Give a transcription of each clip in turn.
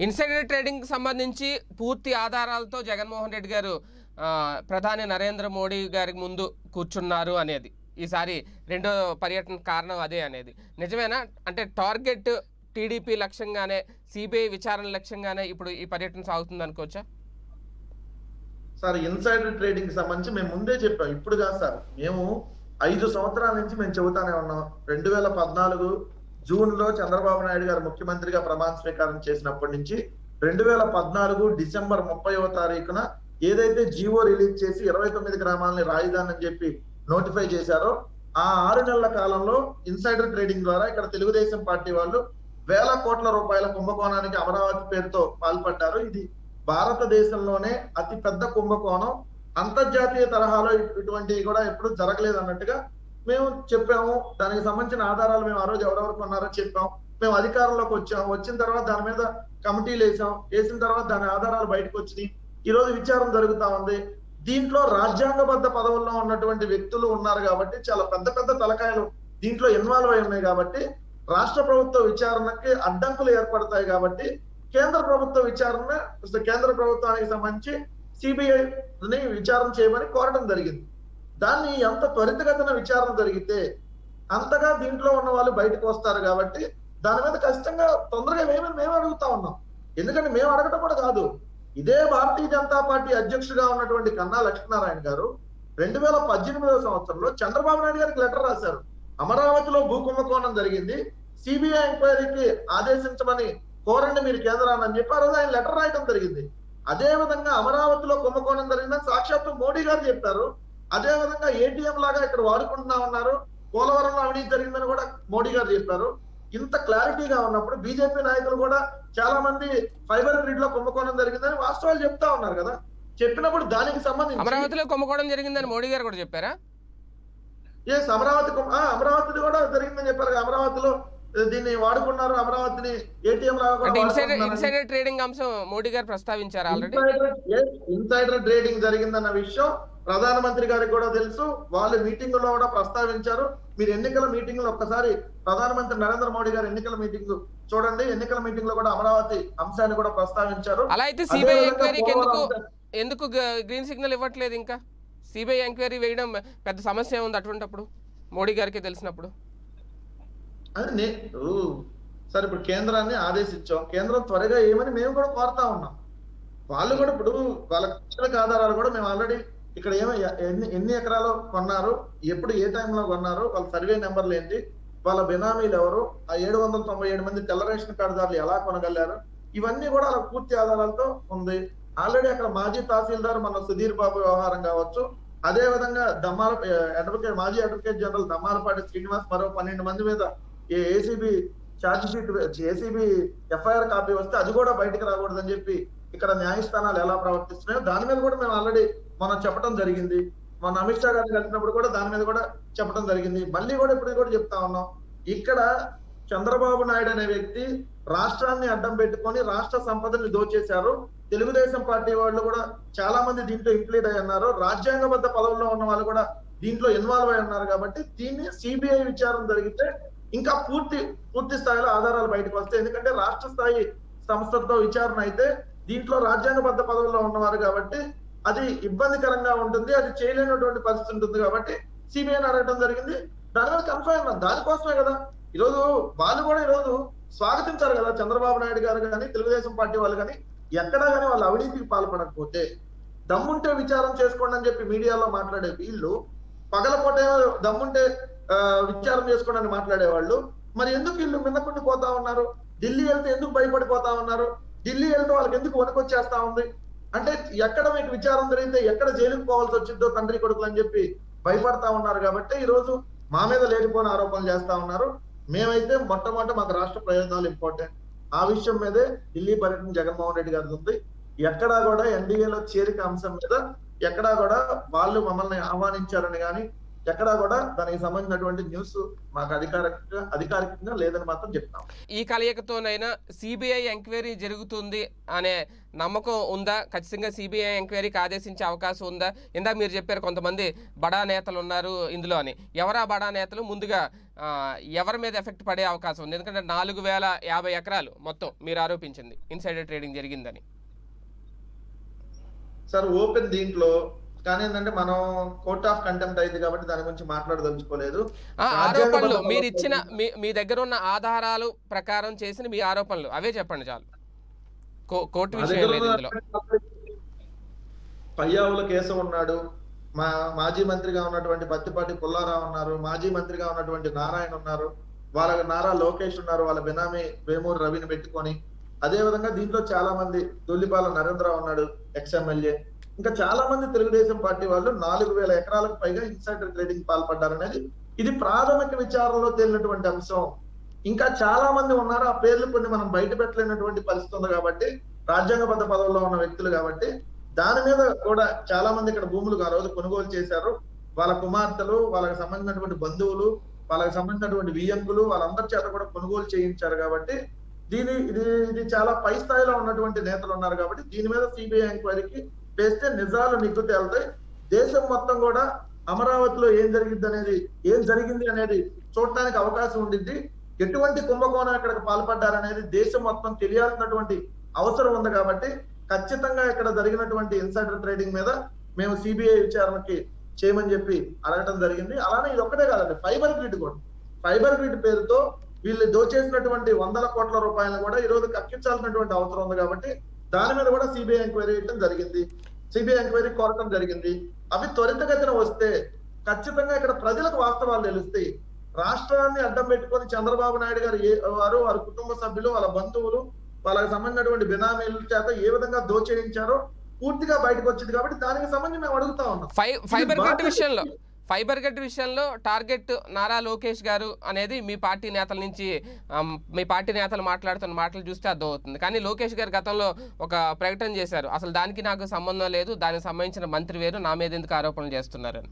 Insider trading సంబంధించి పూర్తి ఆధారాలతో జగన్మోహన్ రెడ్డి గారు ఆ, ప్రధాని నరేంద్ర మోడీ గారి ముందు కూర్చున్నారు అనేది ఈసారి రెండో పర్యటన కారణం అదే అనేది నిజమేనా అంటే టార్గెట్ టీడీపీ లక్ష్యంగానే సిబిఐ విచారణ లక్ష్యంగానే ఇప్పుడు ఈ పర్యటన సాగుతుంది అనుకోవచ్చా సార్ ఇన్సైడర్ ట్రేడింగ్ కి సంబంధించి మేము ముందే చెప్పాం ఇప్పుడు కాదు సార్ మేము ఐదు సంవత్సరాల నుంచి మేము చెబుతానే ఉన్నాం రెండు వేల పద్నాలుగు జూన్ లో చంద్రబాబు నాయుడు గారు ముఖ్యమంత్రిగా ప్రమాణ స్వీకారం చేసినప్పటి నుంచి రెండు వేల పద్నాలుగు డిసెంబర్ ముప్పైవ తారీఖున ఏదైతే జీవో రిలీజ్ చేసి ఇరవై తొమ్మిది గ్రామాలని రాజధాని అని చెప్పి నోటిఫై చేశారో ఆ ఆరు నెలల కాలంలో ఇన్సైడర్ ట్రేడింగ్ ద్వారా ఇక్కడ తెలుగుదేశం పార్టీ వాళ్ళు వేల కోట్ల రూపాయల కుంభకోణానికి అమరావతి పేరుతో పాల్పడ్డారు ఇది భారతదేశంలోనే అతి పెద్ద కుంభకోణం అంతర్జాతీయ తరహాలో ఇటు- ఇటువంటివి కూడా ఎప్పుడు జరగలేదు అన్నట్టుగా మేము చెప్పాము దానికి సంబంధించిన ఆధారాలు మేము ఆ రోజు ఎవరెవరు కొన్నారో చెప్పాం మేము అధికారంలోకి వచ్చాం వచ్చిన తర్వాత దాని మీద కమిటీలు వేసాం వేసిన తర్వాత దాని ఆధారాలు బయటకు వచ్చినాయి ఈ రోజు విచారణ జరుగుతా ఉంది దీంట్లో రాజ్యాంగబద్ధ పదవుల్లో ఉన్నటువంటి వ్యక్తులు ఉన్నారు కాబట్టి చాలా పెద్ద పెద్ద తలకాయలు దీంట్లో ఇన్వాల్వ్ అయి ఉన్నాయి కాబట్టి రాష్ట్ర ప్రభుత్వ విచారణకి అడ్డంకులు ఏర్పడతాయి కాబట్టి కేంద్ర ప్రభుత్వ విచారణ అసలు కేంద్ర ప్రభుత్వానికి సంబంధించి సిబిఐ ని విచారణ చేయమని కోరడం జరిగింది దాన్ని ఎంత త్వరితగతిన విచారణ జరిగితే అంతగా దీంట్లో ఉన్న వాళ్ళు బయటకు వస్తారు కాబట్టి దాని మీద ఖచ్చితంగా తొందరగా మేమే మేము అడుగుతా ఉన్నాం ఎందుకంటే మేము అడగటం కూడా కాదు ఇదే భారతీయ జనతా పార్టీ అధ్యక్షుడిగా ఉన్నటువంటి కన్నా లక్ష్మీనారాయణ గారు రెండు వేల పద్దెనిమిదవ సంవత్సరంలో చంద్రబాబు నాయుడు గారికి లెటర్ రాశారు అమరావతిలో భూ కుంభకోణం జరిగింది సిబిఐ ఎంక్వైరీకి ఆదేశించమని కోరండి మీరు కేంద్రాన్ని అని చెప్పి ఆ రోజు ఆయన లెటర్ రాయడం జరిగింది అదే విధంగా అమరావతిలో కుంభకోణం జరిగిందని సాక్షాత్తు మోడీ గారు చెప్పారు అదే విధంగా ఏటీఎం లాగా ఇక్కడ వాడుకుంటున్నా ఉన్నారు పోలవరంలో అవినీతి జరిగిందని కూడా మోడీ గారు చెప్పారు ఇంత క్లారిటీగా ఉన్నప్పుడు బీజేపీ నాయకులు కూడా చాలా మంది ఫైబర్ గ్రిడ్ లో కుంభకోణం జరిగిందని వాస్తవాలు చెప్తా ఉన్నారు కదా చెప్పినప్పుడు దానికి సంబంధించి అమరావతిలో కుంభకోణం జరిగిందని మోడీ గారు కూడా చెప్పారా ఎస్ అమరావతి కుంభ- ఆ, అమరావతి కూడా జరిగిందని చెప్పారు కదా, అమరావతిలో ఆ, దీన్ని వాడుకున్నారు అమరావతిని ఏటీఎం లాగా కూడా అంటే ఇన్సైడర్ వాడుకుంటున్నారని. ఇన్సైడర్ ట్రేడింగ్ అంశం మోడీ గారు ప్రస్తావించారు already insider yes, insider trading జరిగిందన్న విషయం ప్రధానమంత్రి గారికి కూడా తెలుసు వాళ్ళు మీటింగ్ లో కూడా ప్రస్తావించారు మీరు ఎన్నికల మీటింగ్ లో ఒక్కసారి ప్రధానమంత్రి నరేంద్ర మోడీ గారు ఎన్నికల మీటింగ్ చూడండి ఎన్నికల మీటింగ్ లో కూడా అమరావతి అంశాన్ని కూడా ప్రస్తావించారు అలా అయితే అదే సిబిఐ విధంగా ఎంక్వైరీకి ఎందుకు పోలవరం అంశం- ఎందుకు గ- గ్రీన్ సిగ్నల్ ఇవ్వట్లేదు ఇంకా సిబిఐ ఎంక్వైరీ వేయడం పెద్ద సమస్య ఉంది అటువంటప్పుడు మోడీ గారికి తెలిసినప్పుడు అది నే ఓ, సరే ఇప్పుడు కేంద్రాన్ని ఆదేశించాం కేంద్రం త్వరగా ఏమని మేము కూడా కోరుతా ఉన్నాం వాళ్ళు కూడా ఇప్పుడు వాళ్ళ కక్షలకు ఆధారాలు కూడా మేము ఆల్రెడీ ఇక్కడ ఏమో ఎన్ని ఎన్ని ఎకరాలు కొన్నారు ఎప్పుడు ఏ టైంలో కొన్నారు వాళ్ళ సర్వే నెంబర్లు ఏంటి వాళ్ళ బినామీలు ఎవరు ఆ ఏడు వందల తొంభై ఏడు మంది తెల్ల రేషన్ కార్డుదారులు ఎలా కొనగలిగారు ఇవన్నీ కూడా అలా పూర్తి ఆధారాలతో ఉంది ఆల్రెడీ అక్కడ మాజీ తహసీల్దార్ మన సుధీర్ బాబు వ్యవహారం కావచ్చు అదే విధంగా దమ్మాల అడ్వకేట్ మాజీ అడ్వకేట్ జనరల్ దమ్మాలపాటి శ్రీనివాస్ మరో పన్నెండు మంది మీద ACB charge sheet ACB FIR copy వస్తే అది కూడా బయటకు రాకూడదని చెప్పి ఇక్కడ న్యాయస్థానాలు ఎలా ప్రవర్తిస్తున్నాయో దాని మీద కూడా మేము ఆల్రెడీ మనం చెప్పడం జరిగింది మన అమిత్ షా గారిని కలిసినప్పుడు కూడా దాని మీద కూడా చెప్పడం జరిగింది మళ్ళీ కూడా ఇప్పుడు కూడా చెప్తా ఉన్నాం ఇక్కడ చంద్రబాబు నాయుడు అనే వ్యక్తి రాష్ట్రాన్ని అడ్డం పెట్టుకొని రాష్ట్ర సంపదని దోచేశారు తెలుగుదేశం పార్టీ వాళ్ళు కూడా చాలా మంది దీంట్లో ఇంప్లీడ్ అయి ఉన్నారు రాజ్యాంగబద్ధ పదవుల్లో ఉన్న వాళ్ళు కూడా దీంట్లో ఇన్వాల్వ్ అయి ఉన్నారు కాబట్టి దీన్ని సిబిఐ విచారణ జరిగితే ఇంకా పూర్తి పూర్తి స్థాయిలో ఆధారాలు బయటకు వస్తాయి ఎందుకంటే రాష్ట్ర స్థాయి సంస్థలతో విచారణ అయితే దీంట్లో రాజ్యాంగబద్ధ పదవుల్లో ఉన్నవారు కాబట్టి అది ఇబ్బందికరంగా ఉంటుంది అది చేయలేనటువంటి పరిస్థితి ఉంటుంది కాబట్టి సిబిఐని అడగడం జరిగింది దాని మీద కన్ఫర్మ్ అయినా దానికోసమే కదా ఈరోజు వాళ్ళు కూడా ఈరోజు స్వాగతించారు కదా చంద్రబాబు నాయుడు గారు కానీ తెలుగుదేశం పార్టీ వాళ్ళు కానీ ఎక్కడా కానీ వాళ్ళు అవినీతికి పాల్పడకపోతే దమ్ముంటే విచారం చేసుకోండి అని చెప్పి మీడియాలో మాట్లాడే వీళ్ళు పగలపూటే దమ్ముంటే ఆ, విచారం చేసుకోండి అని మాట్లాడేవాళ్ళు మరి ఎందుకు వీళ్ళు మిన్నకుండి పోతా ఉన్నారు ఢిల్లీ వెళ్తే ఎందుకు భయపడిపోతా ఉన్నారు ఢిల్లీ వెళ్తే వాళ్ళకి ఎందుకు వణుకొచ్చేస్తా ఉంది అంటే ఎక్కడ మీకు విచారం జరిగితే ఎక్కడ జైలుకు పోవాల్సి వచ్చిందో తండ్రి కొడుకులు అని చెప్పి భయపడతా ఉన్నారు కాబట్టి ఈ రోజు మా మీద లేనిపోయిన ఆరోపణలు చేస్తా ఉన్నారు మేమైతే మొట్టమొదటి మాకు రాష్ట్ర ప్రయోజనాలు ఇంపార్టెంట్ ఆ విషయం మీదే ఢిల్లీ పర్యటన జగన్మోహన్ రెడ్డి గారిది ఉంది ఎక్కడా కూడా ఎన్డీఏలో చేరిక అంశం మీద ఎక్కడా కూడా వాళ్ళు మమ్మల్ని ఆహ్వానించారని కానీ ఎక్కడా కూడా దానికి సంబంధించినటువంటి న్యూస్ మాకు అధికారికంగా అధికారికంగా లేదని మాత్రం చెప్తాం ఈ కలయికతోనైనా సిబిఐ ఎంక్వైరీ జరుగుతుంది అనే నమ్మకం ఉందా ఖచ్చితంగా సిబిఐ ఎంక్వైరీకి ఆదేశించే అవకాశం ఉందా ఇందాక మీరు చెప్పారు కొంతమంది బడా నేతలు ఉన్నారు ఇందులో అని ఎవరా బడా నేతలు ముందుగా ఆ, ఎవరి మీద ఎఫెక్ట్ పడే అవకాశం ఉంది ఎందుకంటే నాలుగు వేల యాభై ఎకరాలు మొత్తం మీరు ఆరోపించింది ఇన్సైడర్ ట్రేడింగ్ జరిగిందని సార్ ఓపెన్ దీంట్లో కానీ ఏంటంటే మనం కోర్ట్ ఆఫ్ కంటెంప్ట్ అయింది కాబట్టి దాని గురించి మాట్లాడదలుచుకోలేదు ఆ, రాజ్యాంగబద్ధ ఆరోపణలు మీరు పద్ధతిలో- ఇచ్చిన మీ మీ దగ్గర ఉన్న ఆధారాలు ప్రకారం చేసిన మీ ఆరోపణలు అవే చెప్పండి చాలు కో- కోర్టు మా విషయం దగ్గర లేదు ఇందులో ఉన్నటువంటి పయ్యావుల కేశవ్ ఉన్నాడు మా మాజీ మంత్రిగా ఉన్నటువంటి పత్తిపాటి పుల్లారావు ఉన్నారు మాజీ మంత్రిగా ఉన్నటువంటి నారాయణ ఉన్నారు వాళ్ళ నారా లోకేష్ ఉన్నారు వాళ్ళ బినామీ వేమూరు రవిని పెట్టుకొని అదే విధంగా దీంట్లో చాలా మంది దొల్లిపాల నరేంద్ర ఉన్నాడు ఎక్స్ ఎమ్మెల్యే ఇంకా చాలా మంది తెలుగుదేశం పార్టీ వాళ్ళు నాలుగు వేల ఎకరాలకు పైగా ఇన్సైడర్ ట్రేడింగ్ పాల్పడ్డారనేది ఇది ప్రాథమిక విచారణలో తేలినటువంటి అంశం ఇంకా చాలా మంది ఉన్నారు ఆ పేర్లు కొన్ని మనం బయట పెట్టలేనటువంటి పరిస్థితి ఉంది కాబట్టి రాజ్యాంగబద్ధ పదవుల్లో ఉన్న వ్యక్తులు కాబట్టి దాని మీద కూడా చాలా మంది ఇక్కడ భూములు ఆ రోజు కొనుగోలు చేశారు వాళ్ళ కుమార్తెలు వాళ్ళకి సంబంధించినటువంటి బంధువులు వాళ్ళకి సంబంధించినటువంటి వియంకులు వాళ్ళందరి చేత కూడా కొనుగోలు చేయించారు కాబట్టి దీని ఇది ఇది చాలా పై స్థాయిలో ఉన్నటువంటి నేతలు ఉన్నారు కాబట్టి దీని మీద సిబిఐ ఎంక్వైరీకి వేస్తే నిజాలు నిగ్గు తేలుతాయి దేశం మొత్తం కూడా అమరావతిలో ఏం జరిగింది అనేది ఏం జరిగింది అనేది చూడటానికి అవకాశం ఉండిద్ది ఎటువంటి కుంభకోణం ఇక్కడికి పాల్పడ్డారనేది దేశం మొత్తం తెలియాల్సినటువంటి అవసరం ఉంది కాబట్టి ఖచ్చితంగా ఇక్కడ జరిగినటువంటి ఇన్సైడర్ ట్రేడింగ్ మీద మేము సిబిఐ విచారణకి చేయమని చెప్పి అడగటం జరిగింది అలానే ఇది ఒక్కటే కాదండి ఫైబర్ గ్రిడ్ కూడా ఫైబర్ గ్రిడ్ పేరుతో వీళ్ళు దోచేసినటువంటి వందల కోట్ల రూపాయలను కూడా ఈ రోజు కక్కించాల్సినటువంటి అవసరం ఉంది కాబట్టి దాని మీద కూడా సిబిఐ ఎంక్వైరీ చేయడం జరిగింది సిబిఐ ఎంక్వైరీ కోరటం జరిగింది అవి త్వరితగతిన వస్తే ఖచ్చితంగా ఇక్కడ ప్రజలకు వాస్తవాలు తెలుస్తాయి రాష్ట్రాన్ని అడ్డం పెట్టుకొని చంద్రబాబు నాయుడు గారు ఏ వారు వారి కుటుంబ సభ్యులు వాళ్ళ బంధువులు వాళ్ళకి సంబంధించినటువంటి బినామీల చేత ఏ విధంగా దోచేయించారో పూర్తిగా బయటకు వచ్చింది కాబట్టి దానికి సంబంధించి మేము అడుగుతా ఉన్నాం ఫై ఫైబర్ గ్రిడ్ బాధ్యత- విషయంలో ఫైబర్ గ్రిడ్ విషయంలో టార్గెట్ నారా లోకేష్ గారు అనేది మీ పార్టీ నేతల నుంచి ఆమ్, మీ పార్టీ నేతలు మాట్లాడుతున్న మాటలు చూస్తే అర్థమవుతుంది కానీ లోకేష్ గారు గతంలో ఒక ప్రకటన చేశారు అసలు దానికి నాకు సంబంధం లేదు దానికి సంబంధించిన మంత్రి వేరు నా మీద ఎందుకు ఆరోపణలు చేస్తున్నారని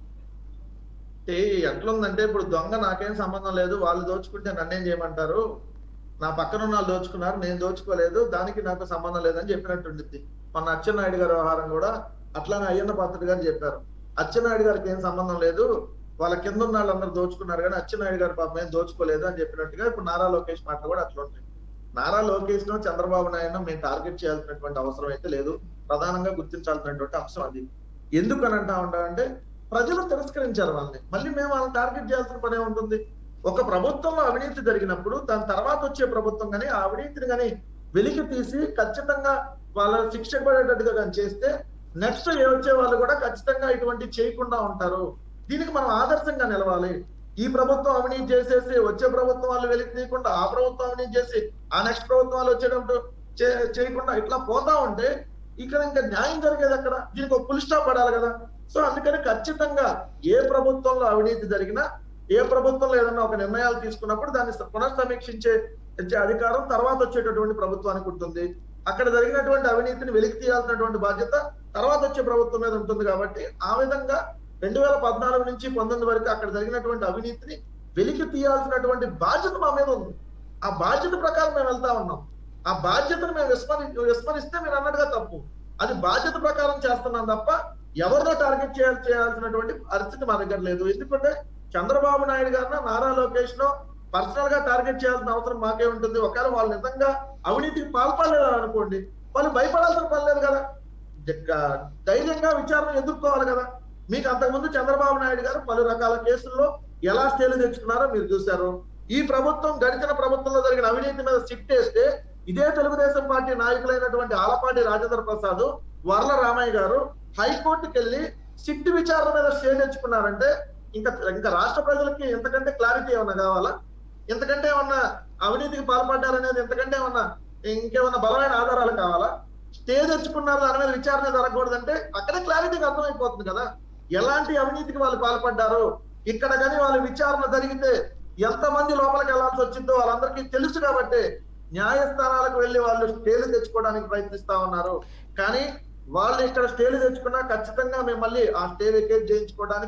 ఏ ఎట్లుందంటే ఇప్పుడు దొంగ నాకేం సంబంధం లేదు వాళ్ళు దోచుకుంటే నన్నేం చేయమంటారు నా పక్కన ఉన్న వాళ్ళు దోచుకున్నారు నేను దోచుకోలేదు దానికి నాకు సంబంధం లేదని చెప్పినట్టుండిద్ది మొన్న అచ్చెన్నాయుడు గారి వ్యవహారం కూడా అట్లానే అయ్యన్న పాత్రుడు గారు చెప్పారు అచ్చెన్నాయుడు గారికి ఏం సంబంధం లేదు వాళ్ళ కింద ఉన్న వాళ్ళందరూ దోచుకున్నారు కానీ అచ్చెన్నాయుడు గారి పాపం ఏం దోచుకోలేదు అని చెప్పినట్టుగా ఇప్పుడు నారా లోకేష్ మాటలు కూడా అట్లా ఉంటాయి నారా లోకేష్ ను చంద్రబాబు నాయుడు మేము టార్గెట్ చేయాల్సినటువంటి అవసరం అయితే లేదు ప్రధానంగా గుర్తించాల్సినటువంటి అంశం అది ఎందుకు అని అంటా ఉంటామంటే ప్రజలు తిరస్కరించారు వాళ్ళని మళ్ళీ మేము వాళ్ళని టార్గెట్ చేయాల్సిన పనే ఉంటుంది ఒక ప్రభుత్వంలో అవినీతి జరిగినప్పుడు దాని తర్వాత వచ్చే ప్రభుత్వం కానీ ఆ అవినీతిని కానీ వెలికి తీసి ఖచ్చితంగా వాళ్ళ శిక్ష పడేటట్టుగా కానీ చేస్తే నెక్స్ట్ ఏ వచ్చే వాళ్ళు కూడా ఖచ్చితంగా ఇటువంటి చేయకుండా ఉంటారు దీనికి మనం ఆదర్శంగా నిలవాలి ఈ ప్రభుత్వం అవినీతి చేసేసి వచ్చే ప్రభుత్వం వాళ్ళు వెలికి తీయకుండా ఆ ప్రభుత్వం అవినీతి చేసి ఆ నెక్స్ట్ ప్రభుత్వం వాళ్ళు వచ్చేటప్పుడు చే- చేయకుండా ఇట్లా పోతా ఉంటే ఇక్కడ ఇంకా న్యాయం జరిగేది అక్కడ దీనికి ఒక పుల్ స్టాప్ పడాలి కదా సో అందుకని ఖచ్చితంగా ఏ ప్రభుత్వంలో అవినీతి జరిగినా ఏ ప్రభుత్వంలో ఏదైనా ఒక నిర్ణయాలు తీసుకున్నప్పుడు దాన్ని పునఃసమీక్షించే ఇచ్చే అధికారం తర్వాత వచ్చేటటువంటి ప్రభుత్వానికి ఉంటుంది అక్కడ జరిగినటువంటి అవినీతిని వెలికి తీయాల్సినటువంటి బాధ్యత తర్వాత వచ్చే ప్రభుత్వం మీద ఉంటుంది కాబట్టి ఆ విధంగా రెండు వేల పద్నాలుగు నుంచి పంతొమ్మిది వరకు అక్కడ జరిగినటువంటి అవినీతిని వెలికి తీయాల్సినటువంటి బాధ్యత మా మీద ఉంది ఆ బాధ్యత ప్రకారం మేము వెళ్తా ఉన్నాం ఆ బాధ్యతను మేము విస్మరి విస్మరిస్తే మీరు అన్నట్టుగా తప్పు అది బాధ్యత ప్రకారం చేస్తున్నాం తప్ప ఎవరినో టార్గెట్ చేయాలి చేయాల్సినటువంటి పరిస్థితి మా దగ్గర లేదు ఎందుకంటే చంద్రబాబు నాయుడు గారిన నారా లోకేష్ నో పర్సనల్ గా టార్గెట్ చేయాల్సిన అవసరం మాకే ఉంటుంది ఒకవేళ వాళ్ళు నిజంగా అవినీతికి పాల్పడలేదు అనుకోండి వాళ్ళు భయపడాల్సిన పని లేదు కదా జగ్గ- ధైర్యంగా విచారణ ఎదుర్కోవాలి కదా మీకు అంతకుముందు చంద్రబాబు నాయుడు గారు పలు రకాల కేసుల్లో ఎలా స్టేలు తెచ్చుకున్నారో మీరు చూశారు ఈ ప్రభుత్వం గడిచిన ప్రభుత్వంలో జరిగిన అవినీతి మీద సిట్ వేస్తే ఇదే తెలుగుదేశం పార్టీ నాయకులైనటువంటి ఆలపాటి రాజేంద్ర ప్రసాద్ వర్ల రామయ్య గారు హైకోర్టుకి వెళ్ళి సిట్ విచారణ మీద స్టే తెచ్చుకున్నారంటే ఇంకా ఇంకా రాష్ట్ర ప్రజలకి ఎంతకంటే క్లారిటీ ఏమన్నా కావాలా ఎంతకంటే ఏమన్నా అవినీతికి పాల్పడ్డారనేది ఎంతకంటే ఏమన్నా ఇంకేమన్నా బలమైన ఆధారాలు కావాలా స్టే తెచ్చుకున్నారు దాని మీద విచారణ జరగకూడదంటే అక్కడే క్లారిటీగా అర్థమైపోతుంది కదా ఎలాంటి అవినీతికి వాళ్ళు పాల్పడ్డారు ఇక్కడ కానీ వాళ్ళ విచారణ జరిగితే ఎంతమంది లోపలికి వెళ్లాల్సి వచ్చిందో వాళ్ళందరికీ తెలుసు కాబట్టి న్యాయస్థానాలకు వెళ్లి వాళ్ళు స్టేలు తెచ్చుకోవడానికి ప్రయత్నిస్తా ఉన్నారు కానీ వాళ్ళు ఇక్కడ స్టేలు తెచ్చుకున్నా ఖచ్చితంగా మేము మళ్ళీ ఆ స్టే వెకేట్ చేయించుకోవడానికి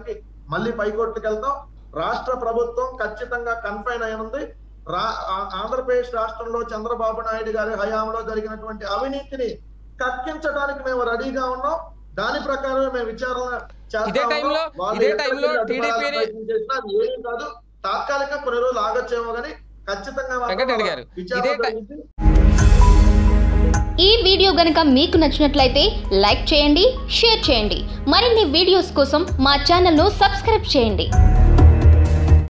మళ్ళీ పైకోర్టుకి వెళ్తాం రాష్ట్ర ప్రభుత్వం ఖచ్చితంగా కన్ఫైన్ అయి ఉంది రా ఆ- ఆంధ్రప్రదేశ్ రాష్ట్రంలో చంద్రబాబు నాయుడు గారి హయాంలో జరిగినటువంటి అవినీతిని కక్కించడానికి మేము రెడీగా ఉన్నాం దాని ప్రకారం మేము విచారణ చేస్తా ఇదే ఉన్నాం. టైంలో- వాళ్ళు ఇదే ఎక్కడికి టైంలో అడ్డుపడాలని టీడీపీని ప్రయత్నం చేసినా అది ఏమీ కాదు తాత్కాలిక కొన్ని రోజులు ఆగొచ్చేమో కానీ ఖచ్చితంగా మాత్రం వెంకటరెడ్డి గారు, విచారణ ఇదే టై- జరిగింది. ఈ వీడియో గనుక మీకు నచ్చినట్లయితే లైక్ చేయండి షేర్ చేయండి మరిన్ని వీడియోస్ కోసం మా ఛానల్ను సబ్స్క్రైబ్ చేయండి